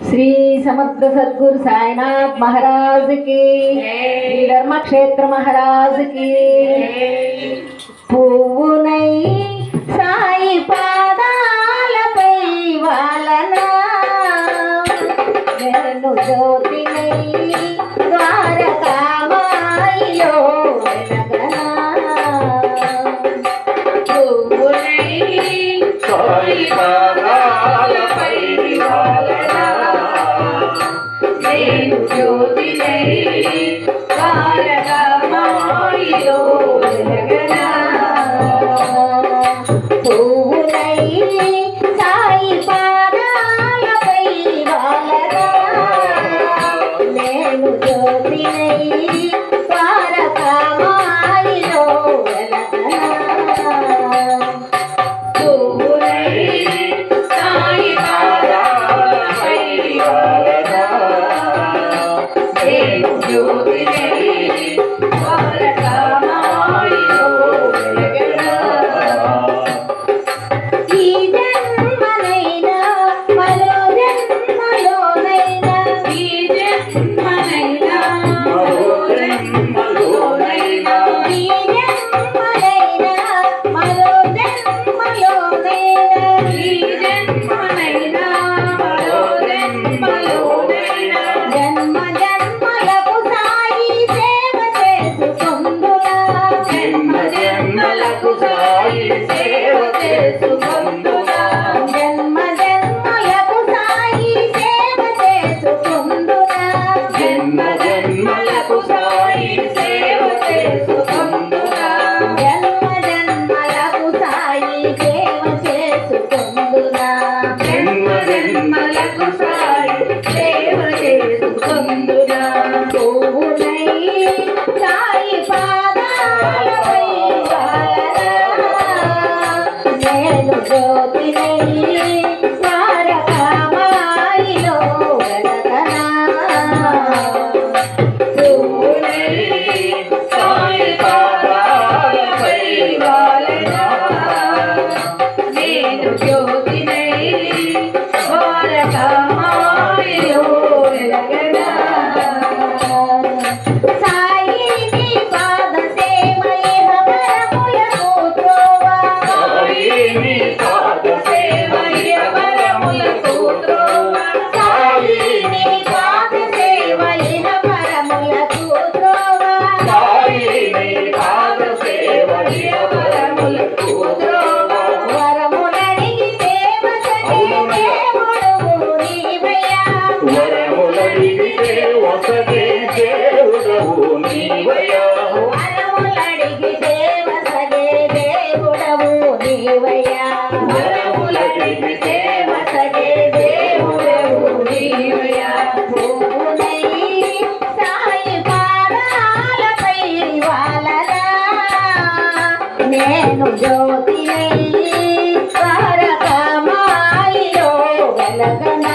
శ్రీ సమర్థ సద్గురు సాయినాథ్ మహారాజ్ కి శ్రీ ధర్మక్షేత్ర మహారాజ్ కి పువ్వునై సాయి పాదాలపై వాలనా నేను జ్యోతినై ద్వారకామాయిలో వెలగనా పువ్వునై సాయి పాదాలపై వాలనా. నేను జ్యోతినై ద్వారకామాయిలో వెలగనా పువ్వునై సాయి పాదాలపై వాలనా నేను జ్యోతినై ద్వారకామాయిలో వెలగనా పువ్వునై సాయి పాదాలపై వాలనా. నేను జ్యోతినై ద్వారకామాయిలో వెలగనా ఈ జన్మనైనా మరో జన్మలోనైనా ఈ జన్మనైనా మరో జన్మలోనైనా ఈ జన్మనైనా మరో జన్మలోనైనా ఈ జన్మనైనా మరో జన్మలోనైనా జన్మ జన్మలకు సాయి సేవ చేసుకుందునా జన్మ జన్మలకు సాయి సేవ చేసుకుందునా. జన్మ జన్మలకు సాయి సేవ చేసుకుందునా జన్మ జన్మలకు సాయి సేవ చేసుకుందునా. జన్మ జన్మలకు సాయి సేవ చేసుకుందునా జన్మ జన్మలకు సాయి సేవ చేసుకుందునా. పువ్వునై సాయి పాదాలపై వాలనా. నేను జ్యోతినై ద్వారకామాయిలో వెలగనా. పువ్వునై సాయి పాదాలపై వాలనా. నేను జ్యోతినై ద్వారకామాయిలో వెలగనా. సాయి నీ పాద సేవయే వరములకు త్రోవ. సాయి నీ పాద సేవయే వరములకు త్రోవ. సాయి నీ పాద సేవయే వరములకు త్రోవ. సాయి నీ పాద సేవయే వరములకు త్రోవ. వరములడిగి సేవ సగే దేవుడవు నీవయ్యా. వరములడిగితే వసగే దేవుడవు నీవయ్యా. వరములడిగి సేవ సగే దేవుడవు నీవయ్యా. వరములడిగి సేవ సగే దేవుడవు నీవయ్యా. పువ్వునై సాయి పాదాలపై వాలనా. నేను జ్యోతినై ద్వారకామాయిలో వెలగనా.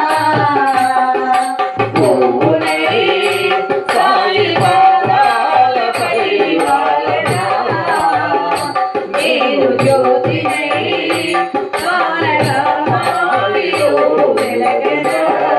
పువ్వునై సాయి పాదాలపై వాలనా. నేను జ్యోతినై ద్వారకామాయిలో వెలగనా.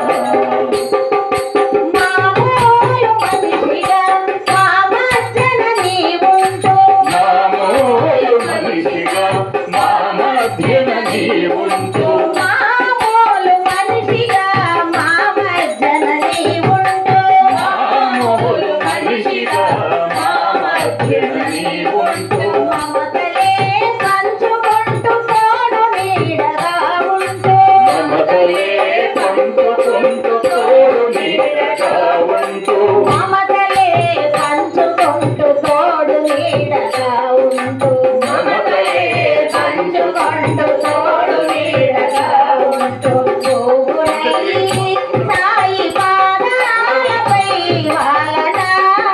మామూలు మనిషిగా మా మధ్యన నీవుంటూ నామోయు మనిషిగా మా మధ్యన నీవుంటూ మామూలు మనిషిగా మా మధ్యన నీవుంటూ మామూలు మనిషిగా మా మధ్యన నీవుంటూ మమతలే పంచుకుంటూ తోడు నీడగా ఉంటూ మమతలే పంపుకుంటూ తోడు నీడగా ఉంటూ మమతలే పంచుకుంటూ తోడు నీడగా ఉంటూ మమతలే పంచుకుంటూ తోడు నీడగా ఉంటూ పువ్వునై సాయి పాదాలపై వాలనా.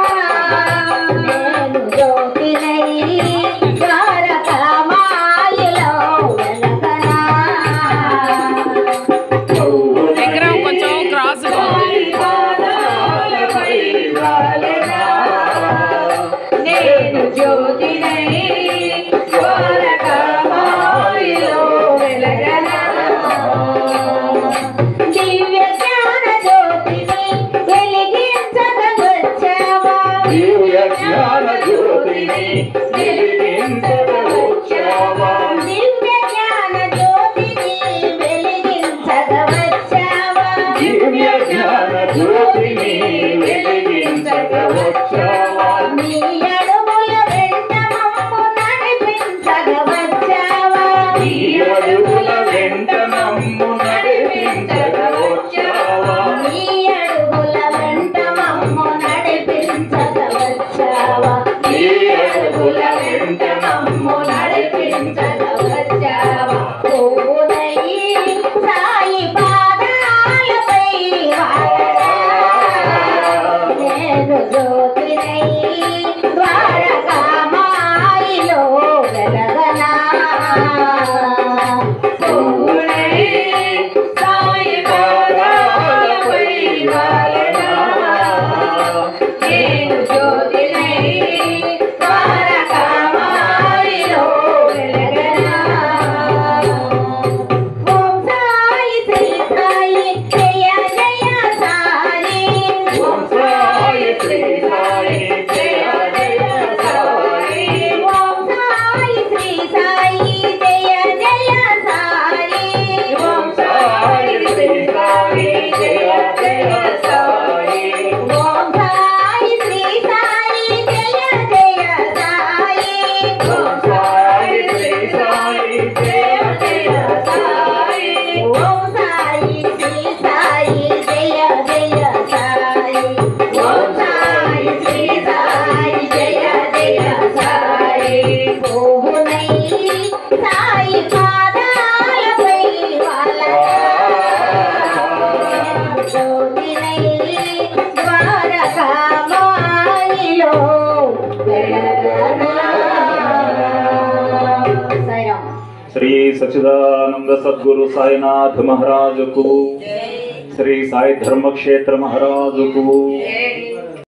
నేను జ్యోతినై ద్వారకామాయిలో వెలగనా. పువ్వునై శ్రీ సచిదానంద సద్గురు సాయినాథ్ మహారాజుకు శ్రీ సాయి ధర్మక్షేత్ర మహారాజుకు జై